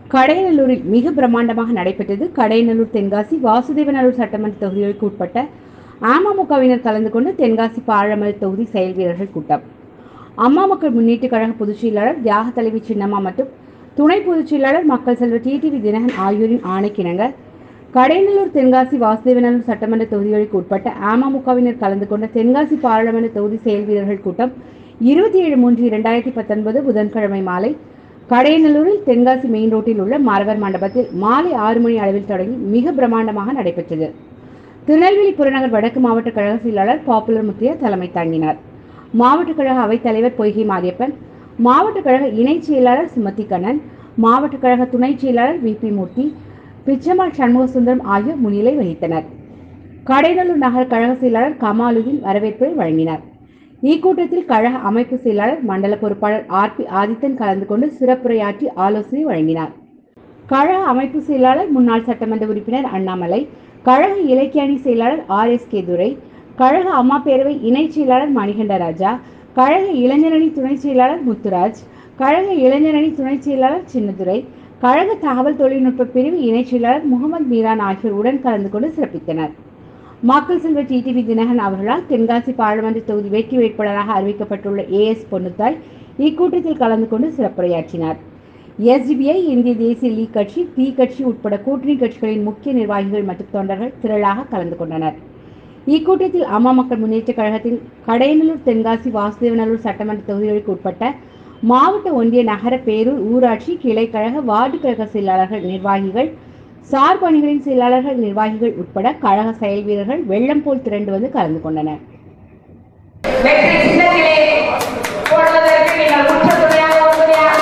கடையநல்லூரில் மிக பிரம்மாண்டமாக நடைபெற்றது கடையநல்லூர் தென்காசி வாசுதேவநல்லூர் சட்டமன்ற தொகுதிகளுக்கு உட்பட்ட அமமுகவினர் கலந்து கொண்டு தென்காசி பாராளுமன்ற தொகுதி செயல் வீரர்கள் கூட்டம் அம்மா மக்கள் முன்னேற்றக் கழக பொதுச் செயலாளர் தியாக தலைவி சின்னம்மா மற்றும் துணை பொதுச் செயலாளர் மக்கள் செல்வர் டிடிவி தினகரன் ஆகியோரின் ஆணைக்கிணங்க கடையநல்லூர் தென்காசி வாசுதேவநல்லூர் சட்டமன்ற தொகுதிகளுக்கு உட்பட்ட அமமுகவினர் கலந்து கொண்ட தென்காசி பாராளுமன்ற தொகுதி செயல் வீரர்கள் கூட்டம் இருபத்தி ஏழு மூன்று இரண்டாயிரத்தி பத்தொன்பது புதன்கிழமை மாலை கடையநல்லூரில் தென்காசி மெயின் ரோட்டில் உள்ள மாணவர் மண்டபத்தில் மாலை ஆறு மணி அளவில் தொடங்கி மிக பிரம்மாண்டமாக நடைபெற்றது திருநெல்வேலி புறநகர் வடக்கு மாவட்ட கழக செயலாளர் பாப்புலர் முத்தையா தலைமை தாங்கினார் மாவட்ட கழக அவைத்தலைவர் பொய்கை மாரியப்பன் மாவட்ட கழக இணைச் செயலாளர் சுமதி கண்ணன் மாவட்ட கழக துணைச் செயலாளர் வி பி மூர்த்தி பிச்சம்மாள் சண்முகசுந்தரம் ஆகியோர் முன்னிலை வகித்தனர் கடைநல்லூர் நகர கழக செயலாளர் கமாலுதீன் வரவேற்பை வழங்கினார் இக்கூட்டத்தில் கழக அமைப்பு செயலாளர் மண்டல பொறுப்பாளர் ஆர் பி ஆதித்தன் கலந்து கொண்டு சிறப்புரையாற்றி ஆலோசனை வழங்கினார் கழக அமைப்பு செயலாளர் முன்னாள் சட்டமன்ற உறுப்பினர் அண்ணாமலை கழக இலக்கிய அணி செயலாளர் ஆர் எஸ் கே துரை கழக அம்மா பேரவை இணைச் செயலாளர் மணிகண்ட ராஜா கழக இளைஞரணி துணை செயலாளர் முத்துராஜ் கழக இளைஞரணி துணை செயலாளர் சின்னதுரை கழக தகவல் தொழில்நுட்ப பிரிவு இணைச் செயலாளர் முகமது மீரான் ஆகியோர் உடன் கலந்து கொண்டு சிறப்பித்தனர் மக்கள் செல்வர் டிடிவி தினகரன் அவர்களால் தென்காசி பாராளுமன்ற தொகுதி வெற்றி வேட்பாளராக அறிவிக்கப்பட்டுள்ள ஏ எஸ் பொன்னுத்தாய் இக்கூட்டத்தில் கலந்து கொண்டு சிறப்புரையாற்றினார் எஸ்டிபிஐ இந்திய தேசிய லீக் கட்சி பி கட்சி உட்பட கூட்டணி கட்சிகளின் முக்கிய நிர்வாகிகள் மற்றும் தொண்டர்கள் திரளாக கலந்து கொண்டனர் இக்கூட்டத்தில் அம்மா மக்கள் முன்னேற்றக் கழகத்தின் கடையநல்லூர் தென்காசி வாசுதேவநல்லூர் சட்டமன்ற தொகுதிகளுக்கு உட்பட்ட மாவட்ட ஒன்றிய நகர பேரூர் ஊராட்சி கிளை கழக வார்டு கழக செயலாளர்கள் நிர்வாகிகள் சார் பணிகளின் செயலாளர்கள் நிர்வாகிகள் உட்பட கழக செயல் வீரர்கள் வெள்ளம் போல் திரண்டு வந்து கலந்து கொண்டனர் வெற்றி சின்னத்திலே போடுவதற்கு நீங்கள் உற்ற துணையாக உறுதுணையாக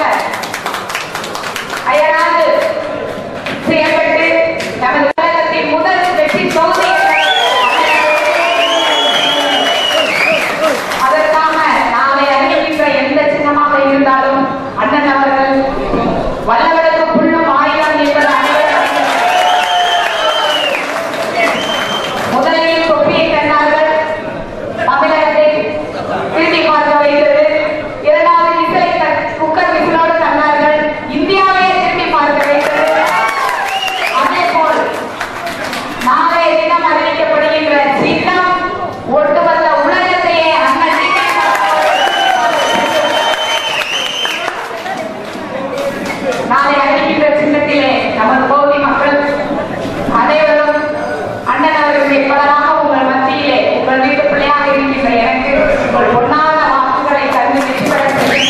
அயராது செயல்பட்டு நமது உலகத்தின் முதல் வெற்றி தொகுதி அதற்காக நாளை அறிவிக்கின்ற எந்த சின்னமாக இருந்தாலும் அண்ணன் அவர்கள் வல்லவருக்கு புல்லும் ஆயுதம் என்பது அனைவரும் அறிந்தது. முதலில் தொப்பியை கண்டார்கள் தமிழகத்தை திரும்பி பார்க்க வைத்தது இரண்டாவது விசிலை க- குக்கர் விசிலோடு கண்டார்கள் இந்தியாவை திரும்பி பார்க்க வைத்தது அதேபோல் நாளைய தினம் அறிவிக்கப்படுகின்ற சின்னம் ஒட்டுமொத்த உலகத்தையே அண்ணன் நாளை அறிவிக்கின்ற சின்னத்திலே நமது கோவை மக்கள் அனைவரும் அண்ணன் அவர்கள் வேட்பாளராக உங்கள் மத்தியிலே உங்கள் வீட்டு பிள்ளையாக இருக்கின்ற எனக்கு உங்கள் பொன்னான வாக்குகளை தந்து வெற்றி பெற செய்து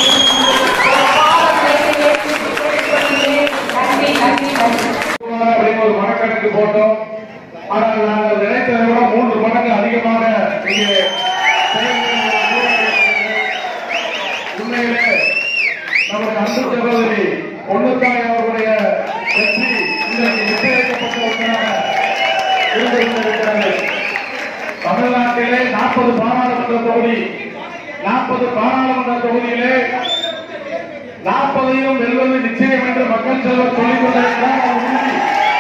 நன்றி நன்றி நன்றி அப்படின்னு ஒரு மனக்கணக்கு போட்டோம் ஆனால் நாங்கள் நினைத்ததை விட மூன்று மடங்கு அதிகமாக இங்கே செயல்படுகிறோம். உண்மையிலே நமது அன்பு சகோதரி பொன்னுத்தாய் அவர்களுடைய வெற்றி இன்றைக்கு நிச்சயிக்கப்பட்ட ஒன்றாக இருந்து கொண்டிருக்கிறது தமிழ்நாட்டிலே நாற்பது பாராளுமன்ற தொகுதி நாற்பது பாராளுமன்ற தொகுதியிலே நாற்பதையும் வெல்வது நிச்சயம் என்று மக்கள் செல்வர் சொல்லிக் கொண்டிருக்கிறார் அது உறுதி.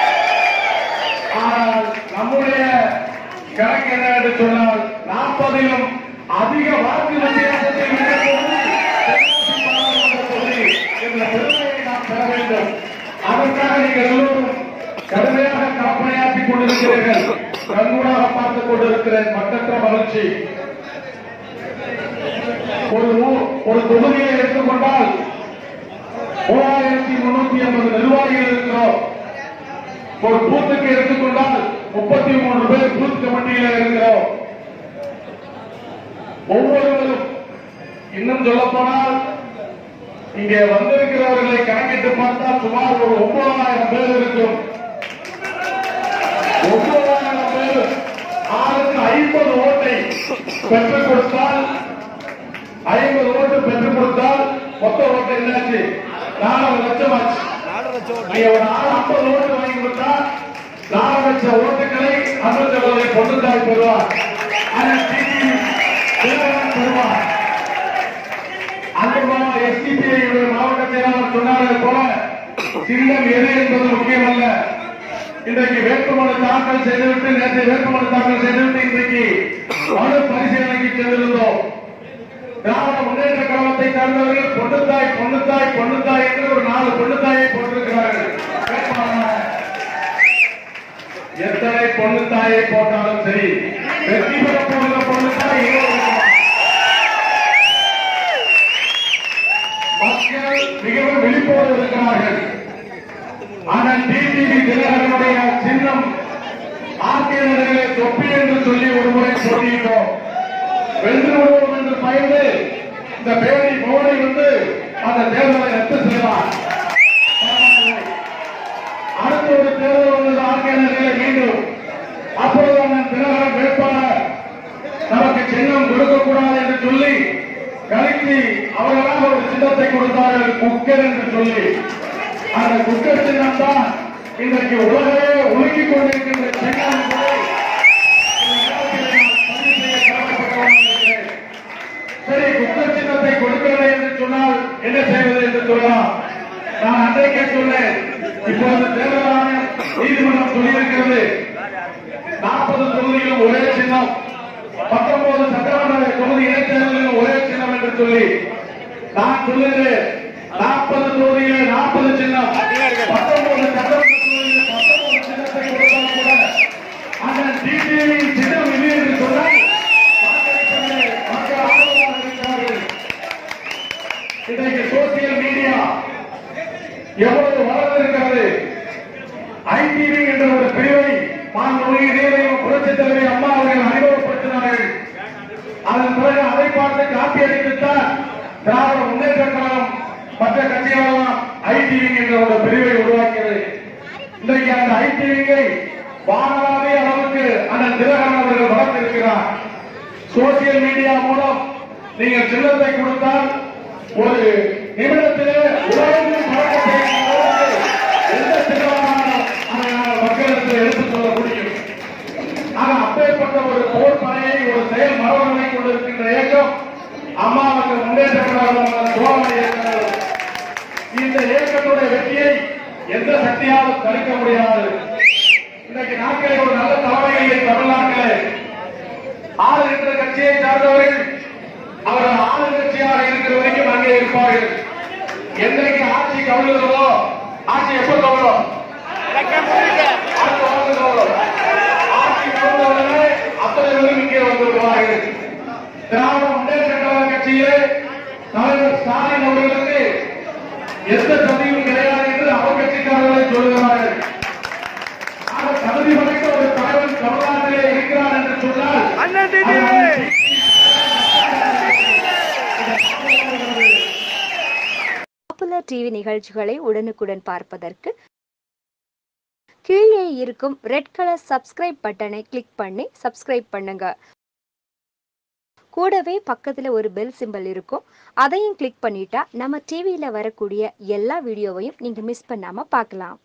ஆனால் நம்முடைய கணக்கு என்ன என்று சொன்னால் நாற்பதிலும் அதிக வாக்கு வித்தியாசத்தை வெல்லப்போவது தென்காசி பாராளுமன்ற தொகுதி என்ற பெருமையை நாம் பெற வேண்டும் அதற்காக நீங்கள் எல்லோரும் கடுமையாக கற்பனையாற்றிக் கொண்டிருக்கிறீர்கள் கண்கூடாக பார்த்துக் கொண்டிருக்கிறேன் மற்றற்ற மகிழ்ச்சி ஒரு ஊ- ஒரு தொகுதியை எடுத்துக்கொண்டால் மூவாயிரத்தி முன்னூத்தி ஐம்பது நிர்வாகிகள் இருக்கிறோம் ஒரு பூத்துக்கு எடுத்துக்கொண்டால் முப்பத்தி மூன்று பேர் பூத் கமிட்டியில இருக்கிறோம் ஒவ்வொருவரும் இன்னும் சொல்ல போனால் இங்கே வந்திருக்கிறவர்களை கணக்கிட்டு பார்த்தால் சுமார் ஒரு ஒன்பதாயிரம் பேர் இருக்கும் ஒன்பதாயிரம் பேர் ஆளுக்கு ஐம்பது ஓட்டை பெற்றுக் கொடுத்தால் ஐம்பது ஓட்டு பெற்றுக் கொடுத்தால் மொத்த ஓட்டு என்னாச்சு நாலு லட்சம் ஆச்சு நீங்க ஒரு ஆறு ஐம்பது ஓட்டு வாங்கி கொடுத்தா நாலு லட்சம் ஓட்டுகளை அமிர்தவர்களை கொண்டு தாய் பெறுவார் ஆனால் டிடிவி தினகரன் பெறுவார் அந்த எஸ்டிபிஐ மாவட்ட செயலாளர் சொன்னார்கள் போல சின்னம் எது என்பது முக்கியமல்ல இன்றைக்கு வேட்புமனு தாக்கல் செய்துவிட்டு நேற்று வேட்புமனு தாக்கல் செய்துவிட்டு இன்றைக்கு மனு பரிசீலனைக்கு சென்றிருந்தோம் திராவிட முன்னேற்ற கழகத்தை சார்ந்தவர்கள் பொண்ணுத்தாய் பொண்ணுத்தாய் பொண்ணுத்தாய் என்று ஒரு நாலு பொண்ணுத்தாயை போட்டிருக்கிறார்கள் மாலையை போட்டாலும் சரி வெற்றி பெற போகிற பொருளுக்காக மக்கள் மிகவும் விழிப்போடு இருக்கிறார்கள் ஆனால் டிடிவி தினகரனுடைய சின்னம் ஆர்கே நகரிலே தொப்பி என்று சொல்லி ஒருமுறை சொல்லிட்டோம் வென்று விடுவோம் என்று பயந்து இந்த பேடி மோடி வந்து அந்த தேர்தலை ரத்து செய்வார் அடுத்த ஒரு தேர்தல் வந்தது ஆர்கே நகரிலே மீண்டும் அப்பொழுது அண்ணன் தினகரன் வேட்பாளர் நமக்கு சின்னம் கொடுக்கக்கூடாது என்று சொல்லி கலைக்கு அவர்களாக ஒரு சின்னத்தை கொடுத்தார்கள் குக்கர் என்று சொல்லி அந்த குக்கர் சின்னம் தான் இன்றைக்கு உலகையே உலுக்கிக் கொண்டிருக்கின்ற சின்னம் என்பதை இந்த நேரத்தில் நான் பதிவு செய்ய கடமைப்பட்டவனாக இருக்கிறேன். சரி குக்கர் சின்னத்தை கொடுக்கவில்லை என்று சொன்னால் என்ன செய்வது என்று சொல்லலாம் நான் அன்றைக்கே சொன்னேன் இப்பொழுது தேர்தல் ஆணையம் நீதிமன்றம் சொல்லியிருக்கிறது நாற்பது தொகுதியிலும் ஒரே சின்னம் பத்தொன்பது சட்டமன்ற தொகுதி இடைத்தேர்தலிலும் ஒரே சின்னம் என்று சொல்லி நான் சொல்லுகிறேன் நாற்பது தொகுதியிலே நாற்பது சின்னம் பத்தொன்பது சட்டமன்ற தொகுதியில் பத்தொன்பது சின்னத்தை கொடுத்தால் கூட அண்ணன் டிடிவி சின்னம் இல்லை என்று சொன்னால் வாக்களிப்பதிலே மக்கள் ஆர்வமாக இருக்கிறார்கள் இன்றைக்கு சோசியல் மீடியா எவ்வளவு வளர்ந்திருக்கிறது ஐடிவி என்ற ஒரு பிரிவை மாண்புமிகு இதயதெய்வம் புரட்சித் தலைவி அம்மா அவர்கள் அறிமுகப்படுத்தினார்கள் அதன் பிறகு அதை பார்த்து காப்பி அடித்துத்தான் திராவிட முன்னேற்ற கழகம் மற்ற கட்சிகளெல்லாம் ஐடிவி என்ற ஒரு பிரிவை உருவாக்கியது இன்றைக்கு அந்த ஐடிவியை வானளாவிய அளவுக்கு அந்த தினகரன் அவர்கள் வளர்த்திருக்கிறார் சோசியல் மீடியா மூலம் நீங்கள் சின்னத்தை கொடுத்தால் ஒரு நிமிடத்திலே உலகத்தில் பழக்கத்தை எந்த சின்னமானாலும் அதை நாங்கள் மக்களிடத்தில் எடுத்துச் சொல்ல முடியும் ஆக அப்பேற்பட்ட ஒரு போர் படையை ஒரு செயல் மரபுகளை கொண்டிருக்கின்ற இயக்கம் அம்மாவுக்கு முன்னேற்ற கழகம் சோழனை இயக்கம் இந்த இயக்கத்துடைய வெற்றியை எந்த சக்தியாலும் தடுக்க முடியாது இன்றைக்கு நாட்களில் ஒரு நல்ல தலைமையை தமிழ்நாட்டிலே ஆளுகின்ற கட்சியை சார்ந்தவர்கள் அவர்கள் ஆளுங்கட்சியாக இருக்கிற வரைக்கும் அங்கே இருப்பார்கள் என்றைக்கு ஆட்சி கவிழ்கிறதோ ஆட்சி எப்ப கவலும் ஆட்சி வந்து கவலும் ஆட்சி கவிழ்ந்தவுடனே அத்தனை பேரும் இங்கே வந்து விடுவார்கள் திராவிட முன்னேற்ற கழக கட்சியிலே தலைவர் ஸ்டாலின் அவர்களுக்கு எந்த தகுதியும் கிடையாது என்று அவர் கட்சிக்காரர்களை சொல்லுகிறார்கள் ஆக தகுதி படைத்த ஒரு தலைவன் தமிழ்நாட்டிலே இருக்கிறார் என்று சொன்னால் அண்ணன் அது டிடிவி அண்ணன் பாப்புலர் டிவி நிகழ்ச்சிகளை உடனுக்குடன் பார்ப்பதற்கு கீழே இருக்கும் ரெட் கலர் சப்ஸ்கிரைப் பட்டனை கிளிக் பண்ணி சப்ஸ்கிரைப் பண்ணுங்க கூடவே பக்கத்துல ஒரு பெல் சிம்பல் இருக்கும் அதையும் கிளிக் பண்ணிட்டா நம்ம டிவியில வரக்கூடிய எல்லா வீடியோவையும் நீங்க மிஸ் பண்ணாம பார்க்கலாம்